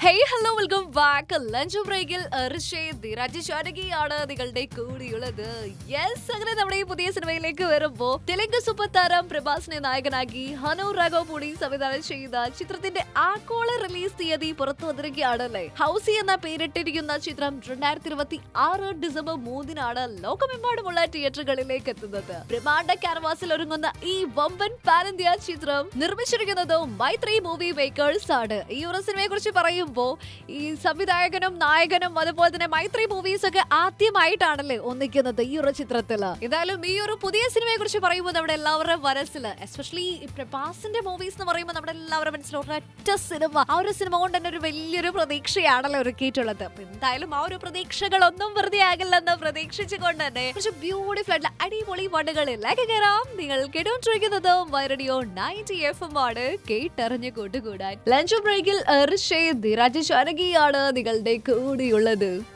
hey hello welcome back lunch ബ്രേക്കിൽ രാജശാനകിയാണ് നിങ്ങളുടെ കൂടിയുള്ളത് യെസ് അങ്ങനെ നമ്മുടെ ഈ പുതിയ സിനിമയിലേക്ക് വരുമ്പോ തെലുങ്ക് സൂപ്പർ താരം പ്രഭാസിനെ നായകനാക്കി ഹനു രാഘവപൂടി സംവിധാനം ചെയ്ത ചിത്രത്തിന്റെ ആഗോള റിലീസ് തീയതി പുറത്തു വന്നിരിക്കുകയാണല്ലേ ഹൗസി എന്ന പേരിട്ടിരിക്കുന്ന ചിത്രം രണ്ടായിരത്തി ഇരുപത്തി ആറ് ഡിസംബർ മൂന്നിനാണ് ലോകമെമ്പാടുമുള്ള തിയേറ്ററുകളിലേക്ക് എത്തുന്നത് ബ്രഹ്മാണ്ഡ ക്യാൻവാസിൽ ഒരുങ്ങുന്ന ഈ വമ്പൻ പാൻ ഇന്ത്യ ചിത്രം നിർമ്മിച്ചിരിക്കുന്നത് മൈത്രി മൂവി മേക്കേഴ്സ് ആണ് ഈ ഒരു സിനിമയെ കുറിച്ച് പറയുമ്പോൾ ഈ സംവിധായകനും നായകനും അതുപോലെ തന്നെ മൈത്രി മൂവീസ് ഒക്കെ ആദ്യമായിട്ടാണല്ലേ ഒന്നിക്കുന്നത് ഈ ഒരു ചിത്രത്തില് എന്തായാലും ഈ ഒരു പുതിയ സിനിമയെ കുറിച്ച് പറയുമ്പോൾ നമ്മുടെ എല്ലാവരുടെ മനസ്സിൽ എസ്പെഷ്യലി പ്രഭാസിന്റെ മൂവീസ് എന്ന് പറയുമ്പോൾ നമ്മുടെ എല്ലാവരുടെ മനസ്സിൽ ഒരൊറ്റ സിനിമ ആ ഒരു സിനിമ കൊണ്ട് തന്നെ ഒരു വലിയൊരു പ്രതീക്ഷയാണല്ലോ ഒരുക്കിയിട്ടുള്ളത് അപ്പൊ എന്തായാലും ആ ഒരു പ്രതീക്ഷകളൊന്നും വെറുതെ ആകില്ലെന്ന് പ്രതീക്ഷിച്ചുകൊണ്ട് തന്നെ കുറച്ച് ബ്യൂട്ടിഫുൾ ആയിട്ടുള്ള അടിപൊളി പാട്ടുകളിലേക്ക് കയറാം നിങ്ങൾ കേട്ടോണ്ടിരിക്കുന്നത് വൈറഡിയോ നയൻറ്റി എഫ് എം ആണ് കേട്ടറിഞ്ഞ് കൂട്ടുകൂടാൻ ലഞ്ച് ബ്രേക്കിൽ രാജശാനകിയാണ് നിങ്ങളുടെ കൂടെയുള്ളത്